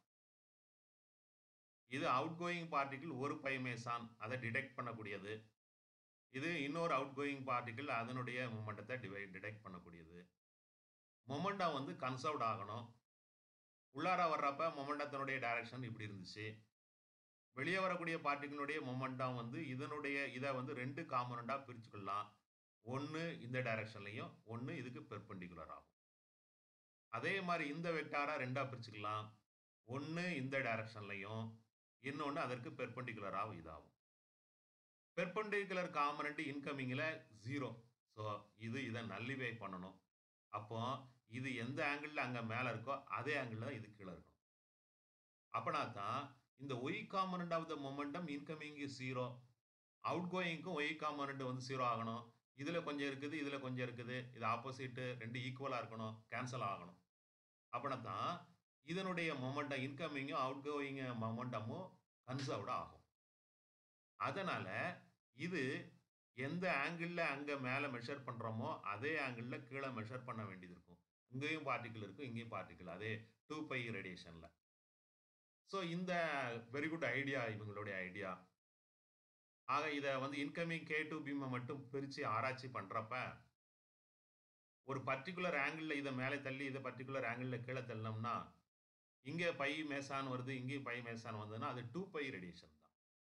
இது அவுட்கோயிங் பார்ட்டிகிள் ஒரு பை மேசான் அத டிடெக்ட் பண்ணக்கூடியது. இது இன்னொரு அவுட்கோயிங் பார்ட்டிகிள் அதனுடைய மொமெண்டத்த டிவை டிடெக்ட் பண்ணக்கூடியது. மொமெண்டம் வந்து கன்சர்வ்ட் ஆகணும். உள்ளார வர்றப்ப மொமெண்டத்தினுடைய டைரக்ஷன் இப்படி இருந்துச்சு. வெளிய வரக்கூடிய பார்ட்டிகிளினுடைய மொமெண்டம் வந்து இதனுடைய இத வந்து 2 காம்போனன்ட்டா பிரிச்சுக்கலாம். 1 இந்த டைரக்ஷன்லயும், 1 இதுக்கு பெர்பெண்டிகுலராவும். அதே மாரி இந்த வெக்டார 2ஆ பிரிச்சுக்கலாம். 1 இந்த டைரக்ஷன்லயும், இன்னொன்னு அதற்கு பெர்பெண்டிகுலராவும் இதாவும். பெர்பெண்டிகுலர் காம்போனன்ட் இன்கமிங்ல 0. ஸோ இது இத நல்லிஃபை பண்ணணும். அப்போ இது எந்த ஆங்கிள்ல அங்க மேல இருக்கோ, அதே ஆங்கிள்ல தான் இது கீழ இருக்கணும். அப்பனா தான் இந்த y component of the momentum incoming is 0. அவுட்கோயிங்க்கும் y காம்போனன்ட் வந்து 0 ஆகணும். இதுல கொஞ்சம் இருக்குது, இதுல கொஞ்சம் இருக்குது. இது ஆப்போசிட் 2 ஈக்குவலா இருக்கணும். கேன்சல் ஆகணும். அப்பனா தான் இதனுடைய மொமெண்டம் இன்கமிங்கும், அவுட்கோயிங் மொமெண்டமும் கன்சர்வ்ட் ஆகும். அதனால இது எந்த ஆங்கிள்ல அங்க மேல மெஷர் பண்றோமோ, அதே ஆங்கிள்ல கீழ மெஷர் பண்ண வேண்டியது இருக்கும். இங்கேயும் பார்ட்டிகிள் இருக்கும், இங்கேயும் பார்ட்டிகிள். அதே 2 பை ரேடியேஷன்ல. ஸோ இந்த வெரி குட் ஐடியா இவங்களுடைய ஐடியா. ஆக இத வந்து இன்கமிங் K2 பீம மட்டும் பிரிச்சு ஆராய்ச்சி பண்றப்ப ஒரு பர்ட்டிகுலர் ஆங்கிள்ல இத மேலே தள்ளி, இத பர்ட்டிகுலர் ஆங்கிள்ல கீழ தள்ளினோம்னா, இங்க பை மேசான் வருது, இங்கேயும் பை மேசான் வந்ததுன்னா, அது 2 பை ரேடியேஷன் தான்.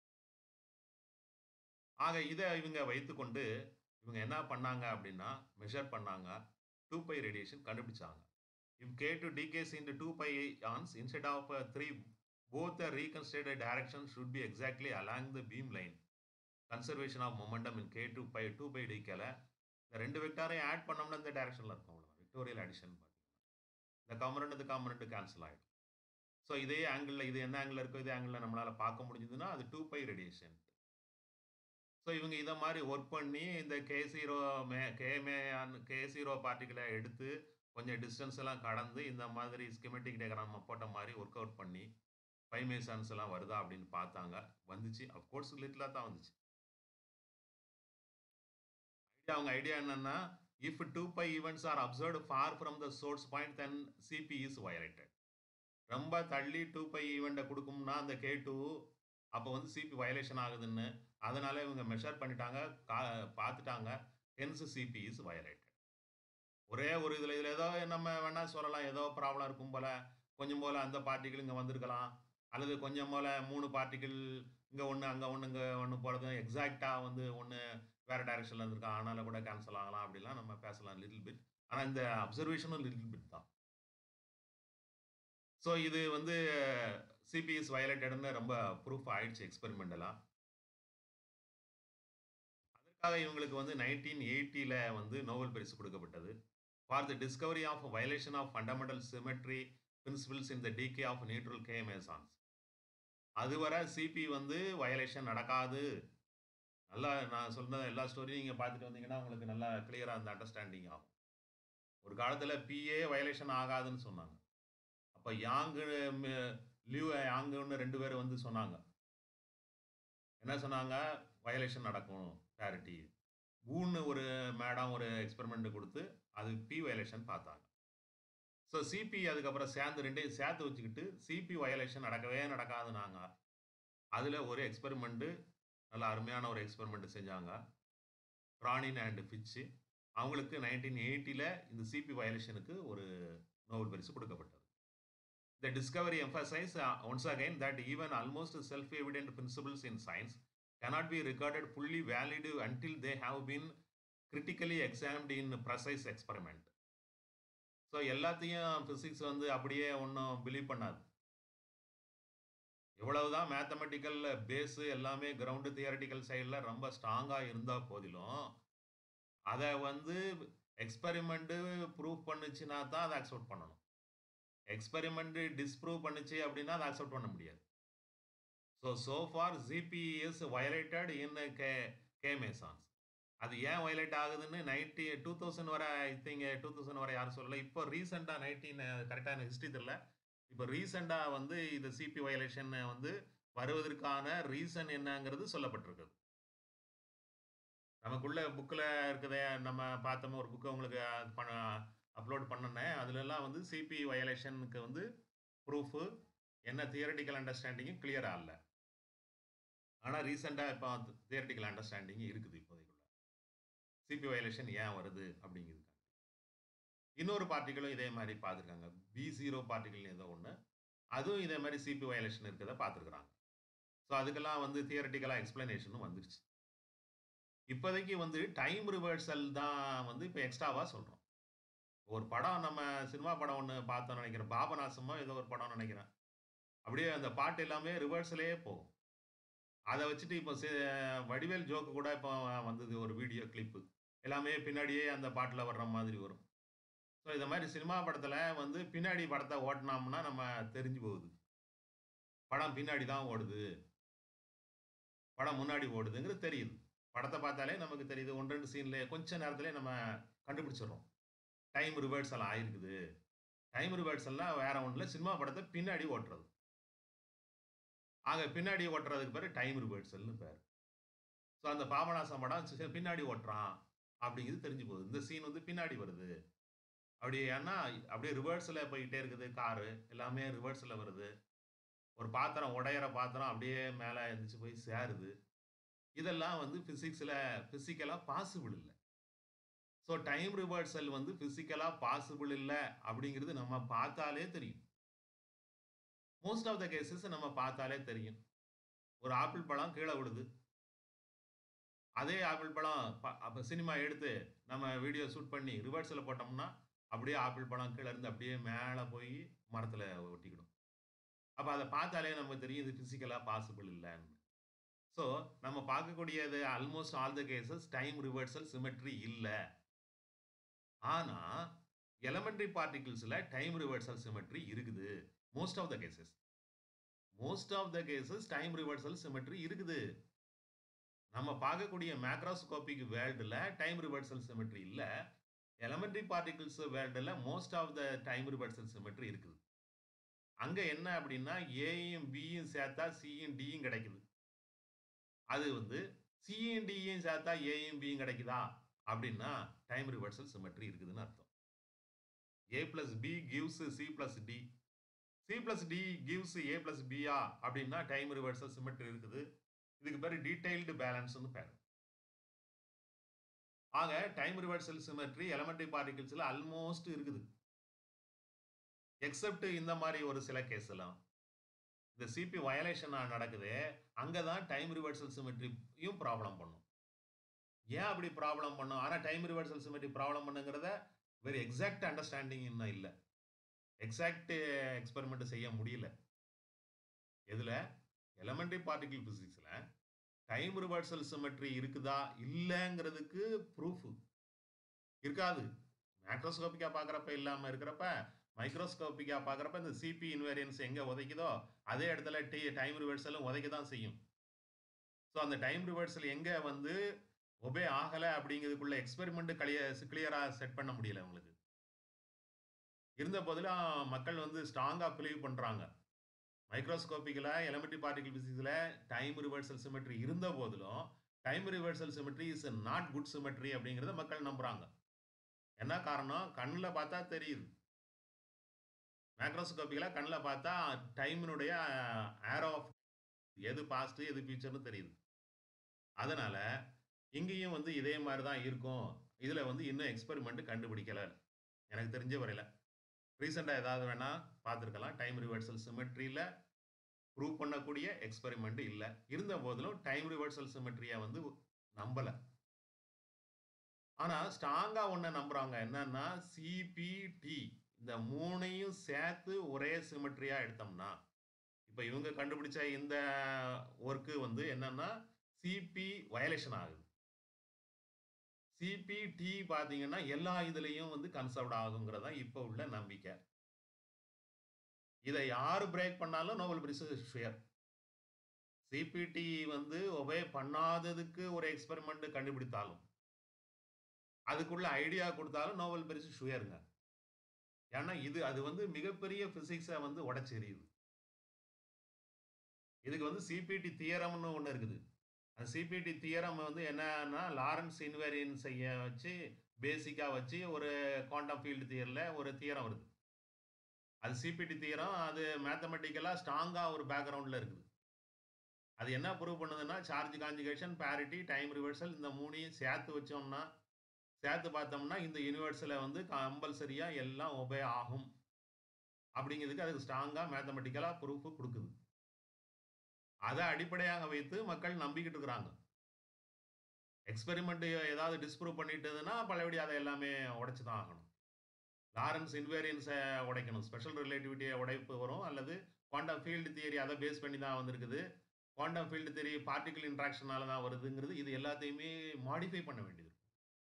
ஆக இத இவங்க வைத்துக்கொண்டு, இவங்க என்ன பண்ணாங்க அப்படின்னா, மெஷர் பண்ணாங்க. 2 பை ரேடியேஷன் கண்டுபிடிச்சாங்க. If K2 decays into 2 pi ions instead of 3, both the reconsidered directions should be exactly along the beam line. Conservation of momentum in K2 pi 2 pi decayல இந்த 2 வெக்டாரையும் ஆட் பண்ணோம்னா இந்த டைரக்ஷன்ல இருக்கும் அவ்வளவுதான். வெக்டோரியல் அடிஷன் பார்த்தீங்கன்னா. இந்த காம்போனன்ட் இந்த காம்போனன்ட் கேன்சல் ஆயிடும். ஸோ இதே ஆங்கிள்ல இது என்ன ஆங்கிள்ல இருக்கோ, இதே ஆங்கிள்ல நம்மளால பார்க்க முடிஞ்சதுன்னா, அது 2 பை ரேடியேஷன். ஸோ இவங்க இத மாரி ஒர்க் பண்ணி இந்த K0 மே K மேயான் K0 பார்ட்டிகிள எடுத்து கொஞ்சம் டிஸ்டன்ஸ் எல்லாம் கடந்து இந்த மாதிரி ஸ்கீமேட்டிக் டயகிராம் போட்ட மாரி ஒர்க் அவுட் பண்ணி, பை மேசான்ஸ் எல்லாம் வருதா அப்படின்னு பார்த்தாங்க. வந்துச்சு. ஆஃப் கோர்ஸ் லிட்டிலா தான் வந்துச்சு. ஐடியா அவங்க ஐடியா என்னன்னா, if 2 pi events are observed for from the source point then CP is violated. ரொம்ப தள்ளி 2 பை ஈவெண்ட்ட குடுக்கும்னா, அந்த K2 அப்போ வந்து சிபி வயலேஷன் ஆகுதுன்னு, அதனால இவங்க மெஷர் பண்ணிட்டாங்க. கா பார்த்துட்டாங்க. Hence CP is violated. ஒரே ஒரு இதுல இதுல ஏதோ நம்ம வேணா சொல்லலாம். ஏதோ ப்ராப்ளம் இருக்கும் போல. கொஞ்சம் போல அந்த பார்ட்டிகிள் இங்க வந்திருக்கலாம். அல்லது கொஞ்சம் போல 3 பார்ட்டிகிள் இங்க 1, அங்க 1, இங்க 1 போறது எக்ஸாக்ட்டா வந்து 1 வேற டைரக்ஷன்ல இருந்திருக்கும். அதனால கூட கேன்சல் ஆகலாம் அப்படிலாம் நம்ம பேசலாம் லிட்டில் பிட். ஆனா இந்த அப்சர்வேஷனும் லிட்டில் பிட் தான். ஸோ இது வந்து சிபி இஸ் வயலேட்டட்ன்னு ரொம்ப ப்ரூஃப் ஆயிடுச்சு எக்ஸ்பெரிமெண்டலா. அதற்காக இவங்களுக்கு வந்து 1980ல வந்து நோபல் பரிசு கொடுக்கப்பட்டது. For the discovery of violation of fundamental symmetry principles in the decay of neutral K mesons. அதுவரை சிபி வந்து வயலேஷன் நடக்காது. நல்லா நான் சொன்ன எல்லா ஸ்டோரியும் நீங்க பார்த்துட்டு வந்தீங்கன்னா, உங்களுக்கு நல்லா கிளியரா அந்த அண்டர்ஸ்டாண்டிங் ஆகும். ஒரு காலத்துல பிஏ வயலேஷன் ஆகாதுன்னு சொன்னாங்க. அப்ப யாங் மெ லியூ யாங்குன்னு 2 பேர் வந்து சொன்னாங்க. என்ன சொன்னாங்க? வயலேஷன் நடக்கும் பேரிட்டி. வூன்னு ஒரு மேடம் ஒரு எக்ஸ்பெரிமெண்ட் குடுத்து, அது பி வயலேஷன் பார்த்தாங்க. ஸோ சிபி அதுக்கப்புறம் சேர்ந்து 2யும் சேர்த்து வச்சுக்கிட்டு, சிபி வயலேஷன் நடக்கவே நடக்காதுன்னாங்க. அதுல ஒரு எக்ஸ்பெரிமெண்ட் நல்ல அருமையான ஒரு எக்ஸ்பெரிமெண்ட் செஞ்சாங்க. Cronin and Fitch. அவங்களுக்கு 1980ல இந்த சிபி வயலேஷனுக்கு ஒரு நோபல் பரிசு கொடுக்கப்பட்டது. The discovery emphasized uh, once again that even almost self-evident principles in science cannot be regarded fully valid until they have been critically examined in precise experiment. So எல்லாத்தையும் physics வந்து அப்படியே ஒன்றும் believe பண்ணாது. எவ்வளவுதான் mathematical base எல்லாமே ground theoretical சைடுல ரொம்ப ஸ்ட்ராங்கா இருந்தா போதிலும், அத வந்து எக்ஸ்பெரிமெண்ட் ப்ரூவ் பண்ணுச்சுன்னா தான் அத அக்செப்ட் பண்ணணும். எக்ஸ்பெரிமெண்ட் டிஸ்ப்ரூவ் பண்ணுச்சு அப்படின்னா, அத அக்செப்ட் பண்ண முடியாது. So so far CP is violated in K K mesons. அது ஏன் வயலேட் ஆகுதுன்னு 90 2000 வரை ஐ திங்க் 2000 வரை யாரும் சொல்லல. இப்போ ரீசென்ட்டா 19 கரெக்ட்டா எனக்கு ஹிஸ்டரி தெரியல. இப்போ ரீசென்ட்டா வந்து இந்த சிபி வயலேஷன் வந்து வருவதற்கான ரீசன் என்னங்கிறது சொல்லப்பட்டிருக்குது. நமக்குள்ள புக்கில் இருக்கிறத நம்ம பார்த்தோம் ஒரு புக்கை உங்களுக்கு பண்ண அப்லோட் பண்ணனேன் அதுலலாம் வந்து சிபி வயலேஷனுக்கு வந்து ப்ரூஃபு என்ன தியரட்டிக்கல் அண்டர்ஸ்டாண்டிங்கும் கிளியராக இல்லை ஆனால் ரீசெண்டாக இப்போ தியரட்டிக்கல் அண்டர்ஸ்டாண்டிங் இருக்குது இப்போதைக்குள்ள சிபி வயலேஷன் ஏன் வருது அப்படிங்கிறது இன்னொரு பார்ட்டிகளும் இதே மாதிரி பார்த்துருக்காங்க பி ஜீரோ பார்ட்டிகள் ஏதோ ஒன்று அதுவும் இதே மாதிரி சிபி வயலேஷன் இருக்கிறத பார்த்துருக்குறாங்க ஸோ அதுக்கெல்லாம் வந்து தியரட்டிக்கலாக எக்ஸ்பிளனேஷனும் வந்துருச்சு இப்போதைக்கு வந்து டைம் ரிவர்சல் தான் வந்து இப்போ எக்ஸ்ட்ராவாக சொல்கிறோம் ஒரு படம் நம்ம சினிமா படம் ஒன்று பார்த்தோம் நினைக்கிறேன் பாபநாசமோ ஏதோ ஒரு படம் நினைக்கிறேன் அப்படியே அந்த பாட்டு எல்லாமே ரிவர்ஸ்லே போகும் அதை வச்சுட்டு இப்போ வடிவேல் ஜோக்கு கூட இப்போ வந்தது ஒரு வீடியோ கிளிப்பு எல்லாமே பின்னாடியே அந்த பாட்டில் வர்ற மாதிரி வரும் ஸோ இந்த மாதிரி சினிமா படத்தில் வந்து பின்னாடி படத்தை ஓட்டினோம்னா நம்ம தெரிஞ்சு போகுது படம் பின்னாடி தான் ஓடுது படம் முன்னாடி ஓடுதுங்கிறது தெரியுது படத்தை பார்த்தாலே நமக்கு தெரியுது ஒன்று ரெண்டு சீன்லேயே கொஞ்ச நேரத்துலேயே நம்ம கண்டுபிடிச்சிடுறோம் டைம் ரிவர்சல் ஆயிருக்குது டைம் ரிவர்சல்லாம் வேற ஒன்றில் சினிமா படத்தை பின்னாடி ஓட்டுறது ஆக பின்னாடி ஓட்டுறதுக்கு பேர் டைம் ரிவர்சல்னு பேர் ஸோ அந்த பாபநாசம் படம் பின்னாடி ஓட்டுறான் அப்படிங்கிறது தெரிஞ்சு போகுது இந்த சீன் வந்து பின்னாடி வருது அப்படி ஏன்னா அப்படியே ரிவர்ஸில் போயிட்டே இருக்குது காரு எல்லாமே ரிவர்ஸில் வருது ஒரு பாத்திரம் உடையிற பாத்திரம் அப்படியே மேலே எழுந்திரிச்சு போய் சேருது இதெல்லாம் வந்து ஃபிசிக்ஸில் ஃபிசிக்கலாக பாசிபிள் இல்லை ஸோ டைம் ரிவர்சல் வந்து ஃபிசிக்கலாக பாசிபிள் இல்லை அப்படிங்கிறது நம்ம பார்த்தாலே தெரியும் மோஸ்ட் ஆஃப் த கேசஸ் நம்ம பார்த்தாலே தெரியும் ஒரு ஆப்பிள் பழம் கீழே விடுது அதே ஆப்பிள் பழம் அப்போ சினிமா எடுத்து நம்ம வீடியோ ஷூட் பண்ணி ரிவர்ஸில் போட்டோம்னா அப்படியே ஆப்பிள் பழம் கீழே இருந்து அப்படியே மேலே போய் மரத்தில் ஒட்டிக்கிடும் அப்போ அதை பார்த்தாலே நமக்கு தெரியும் இது ஃபிசிக்கலாக பாசிபிள் இல்லைன்னு ஸோ நம்ம பார்க்கக்கூடியது almost all the cases time reversal symmetry இல்லை ஆனால் எலமெண்ட்ரி பார்ட்டிகிள்ஸில் டைம் ரிவர்சல் சிமெட்ரி இருக்குது most of the cases most of the cases time reversal symmetry இருக்குது நம்ம பார்க்கக்கூடிய மேக்ரோஸ்கோபிக் வேர்ல்டில் டைம் ரிவர்சல் சிமெட்ரி இல்லை எலமெண்ட்ரி பார்ட்டிகிள்ஸ் வேர்ல்டில் most of the time reversal symmetry இருக்குது அங்கே என்ன அப்படின்னா ஏயும் பியும் சேர்த்தா சியும் டியும் கிடைக்குது அது வந்து சியும் டியும் சேர்த்தா ஏயும் பியும் கிடைக்குதா அப்படின்னா டைம் ரிவர்சல் சிமெட்ரி இருக்குதுன்னு அர்த்தம் A plus B gives C plus D C plus D gives A plus பியா அப்படின்னா டைம் ரிவர்சல் சிமெட்ரி இருக்குது இதுக்கு பேர் டீடைல்டு பேலன்ஸ்னு பேர் ஆக டைம் ரிவர்சல் சிமெட்ரி எலமெண்ட்ரி பார்ட்டிகிள்ஸில் ஆல்மோஸ்ட் இருக்குது எக்ஸப்ட் இந்த மாதிரி ஒரு சில கேஸ் எல்லாம் இந்த சிபி வயலேஷன் நடக்குது அங்கே தான் டைம் ரிவர்சல் சிமெட்ரியும் ப்ராப்ளம் பண்ணும் ஏன் அப்படி ப்ராப்ளம் பண்ணும் ஆனால் டைம் ரிவர்சல் சிமெட்ரி ப்ராப்ளம் பண்ணுங்கிறத வெரி எக்ஸாக்ட் அண்டர்ஸ்டாண்டிங் இன்னும் இல்லை எக்ஸாக்ட் எக்ஸ்பெரிமெண்ட் செய்ய முடியல எதில் எலமெண்ட்ரி பார்ட்டிகிள் ஃபிசிக்ஸில் டைம் ரிவர்சல் சிமெட்ரி இருக்குதா இல்லைங்கிறதுக்கு ப்ரூஃப் இருக்காது மேக்ரோஸ்கோப்பிக்காக பார்க்குறப்ப இல்லாமல் இருக்கிறப்ப மைக்ரோஸ்கோப்பிக்காக பார்க்குறப்ப இந்த சிபி இன்வேரியன்ஸ் எங்கே உதைக்குதோ அதே இடத்துல டி டைம் ரிவர்சலும் உதைக்க தான் செய்யும் ஸோ அந்த டைம் ரிவர்சல் எங்கே வந்து ஒபே ஆகலை அப்படிங்கிறதுக்குள்ள எக்ஸ்பெரிமெண்ட் கிளிய கிளியராக செட் பண்ண முடியல உங்களுக்கு இருந்த போதிலும் மக்கள் வந்து ஸ்ட்ராங்காக பிலீவ் பண்ணுறாங்க மைக்ரோஸ்கோப்பிக்கில் எலமெண்ட்ரி பார்ட்டிகல் பிசிக்ஸில் டைம் ரிவர்சல் சிமெட்ரி இருந்த போதிலும் time reversal symmetry is not good symmetry அப்படிங்கிறத மக்கள் நம்புகிறாங்க என்ன காரணம் கண்ணில் பார்த்தா தெரியுது மேக்ரோஸ்கோப்பிக்கில் கண்ணில் பார்த்தா டைமினுடைய ஏரோ ஆஃப் எது பாஸ்ட்டு எது ஃபியூச்சர்னு தெரியுது அதனால் இங்கேயும் வந்து இதே மாதிரி தான் இருக்கும் இதில் வந்து இன்னும் எக்ஸ்பெரிமெண்ட் கண்டுபிடிக்கலை எனக்கு தெரிஞ்ச வரையில் ரீசெண்டாக ஏதாவது வேணால் பார்த்துருக்கலாம் டைம் ரிவர்சல் சிமெட்ரியில் ப்ரூவ் பண்ணக்கூடிய எக்ஸ்பெரிமெண்ட் இல்லை இருந்த போதிலும் டைம் ரிவர்சல் சிமெட்ரியை வந்து நம்பலை ஆனால் ஸ்ட்ராங்காக ஒன்று நம்புகிறாங்க என்னன்னா சிபிடி இந்த மூணையும் சேர்த்து ஒரே சிமெட்ரியாக எடுத்தோம்னா இப்போ இவங்க கண்டுபிடிச்ச இந்த ஒர்க்கு வந்து என்னன்னா சிபி வயலேஷன் ஆகுது சிபிடி பார்த்தீங்கன்னா எல்லா இதுலேயும் வந்து கன்சர்வ்ட் ஆகுங்கிறதா இப்போ உள்ள நம்பிக்கை இதை யார் பிரேக் பண்ணாலும் நோபல் பரிசு ஷுயர் சிபிடி வந்து ஒபே பண்ணாததுக்கு ஒரு எக்ஸ்பெரிமெண்ட் கண்டுபிடித்தாலும் அதுக்குள்ள ஐடியா கொடுத்தாலும் நோபல் பரிசு ஷுயருங்க ஏன்னா இது அது வந்து மிகப்பெரிய பிசிக்ஸை வந்து உடச்செறியுது இதுக்கு வந்து சிபிடி தியரம்னு ஒன்று இருக்குது அந்த சிபிடி தியரம் வந்து என்னன்னா லாரன்ஸ் இன்வேரியன்ஸைய வச்சு பேசிக்கா வச்சு ஒரு குவாண்டம் ஃபீல்டு தியரில ஒரு தியரம் வருது. அது சிபிடி தியரம் அது மேத்தமேட்டிக்கலா ஸ்ட்ராங்கா ஒரு பேக்கிரவுண்ட்ல இருக்குது. அது என்ன ப்ரூவ் பண்ணுதுன்னா, charge conjugation, parity, time reversal இந்த 3யும் சேர்த்து வச்சோம்னா, சேர்த்து பார்த்தோம்னா, இந்த யுனிவர்ஸ்ல வந்து கம்பல்சரியா எல்லாம் ஒபே ஆகும். அப்படிங்கிறதுக்கு அதுக்கு ஸ்ட்ராங்கா மேத்தமேட்டிக்கலா ப்ரூஃப் குடுக்குது. அத அடிப்படையாக வைத்து மக்கள் நம்பிக்கிட்டு இருக்கிறாங்க. எக்ஸ்பெரிமென்ட் ஏதாவது டிஸ்ப்ரூவ் பண்ணிட்டதுன்னா, பழையபடி அத எல்லாமே உடைச்சு தான் ஆகணும். லாரன்ஸ் இன்வேரியன்ஸ உடைக்கணும். ஸ்பெஷல் ரிலேட்டிவிட்டிய உடைப்பு வரும். அல்லது குவாண்டம் ஃபீல்டு தியரி அத பேஸ் பண்ணி தான் வந்திருக்குது. குவாண்டம் ஃபீல்டு தியரி பார்ட்டிகிள் இன்டராக்ஷனால தான் வருதுங்கிறது, இது எல்லாத்தையுமே மாடிஃபை பண்ண வேண்டியது இருக்கும்.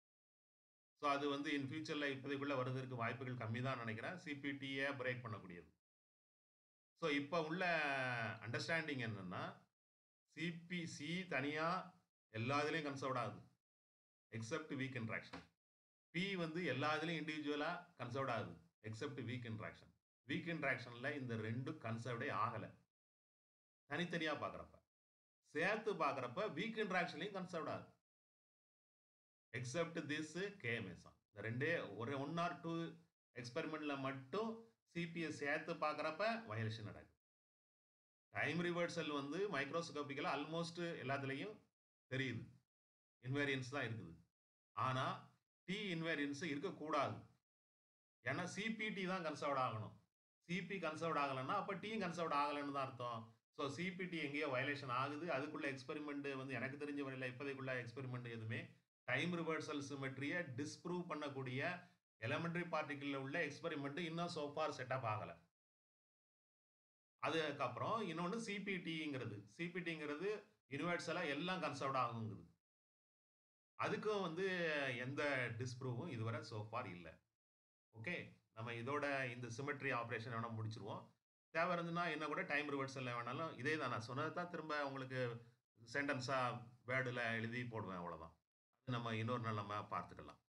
ஸோ அது வந்து இன் ஃபியூச்சர்ல இப்போதைக்குள்ள வருவதற்கு வாய்ப்புகள் கம்மி தான் நினைக்கிறேன். சிபிடிய பிரேக் பண்ணக்கூடியது. ஸோ இப்ப உள்ள அண்டர்ஸ்டாண்டிங் என்னன்னா, சிபிசி தனியா எல்லா இதுலயும் கன்சர்வ்ட் ஆகுது. Except weak interaction. பி வந்து எல்லா இதுலயும் இண்டிவிஜுவலா கன்சர்வ்ட் ஆகுது. Except weak interaction. வீக் இன்டராக்ஷன்ல இந்த 2ம் கன்சர்வ்டே ஆகல. தனித்தனியா பார்க்கிறப்ப. சேர்த்து பார்க்கிறப்ப வீக் இன்டராக்ஷன்லயும் கன்சர்வ்ட் ஆகுது. Except this K meson. இந்த 2டே ஒரு 1 ஆர் 2 எக்ஸ்பெரிமென்ட்ல மட்டும் சிபிய சேர்த்து பார்க்கிறப்ப வயலேஷன் நடக்குது. டைம் ரிவர்சல் வந்து மைக்ரோஸ்கோபிக்கலா ஆல்மோஸ்ட் எல்லாத்துலயும் தெரியுது. இன்வேரியன்ஸ் தான் இருக்குது. ஆனா, டி இன்வேரியன்ஸ் இருக்கக்கூடாது. ஏன்னா சிபிடி தான் கன்சர்வ்ட் ஆகணும். சிபி கன்சர்வ்ட் ஆகலன்னா, அப்ப டியும் கன்சர்வ்ட் ஆகலன்னு தான் அர்த்தம். ஸோ சிபிடி எங்கேயோ வயலேஷன் ஆகுது. அதுக்குள்ள எக்ஸ்பெரிமென்ட் வந்து எனக்கு தெரிஞ்ச வரையில இப்போதைக்குள்ள எக்ஸ்பெரிமென்ட் எதுவுமே டைம் ரிவர்சல் சிமெட்ரிய டிஸ்ப்ரூவ் பண்ணக்கூடிய எலிமெண்டரி பார்ட்டிகிள்ல உள்ள எக்ஸ்பெரிமென்ட் இன்னும் சோ ஃபார் செட் அப் ஆகல. அதுக்கப்புறம் இன்னொன்னு சிபிடிங்கிறது. சிபிடிங்கிறது யுனிவர்சலா எல்லாம் கன்சர்வ்ட் ஆகுங்குது. அதுக்கும் வந்து எந்த டிஸ்ப்ரூவும் இதுவரை சோ ஃபார் இல்ல. ஓகே. நம்ம இதோட இந்த சிமெட்ரி ஆப்பரேஷன் வேணா முடிச்சுருவோம். தேவை இருந்ததுன்னா இன்னும் கூட டைம் ரிவர்சல்ல வேணாலும் இதே தான் நான் சொன்னத தான் திரும்ப உங்களுக்கு சென்டென்ஸா வேர்டுல எழுதி போடுவேன் அவ்வளோதான். அது நம்ம இன்னொரு நாள் நம்ம பார்த்துக்கலாம்.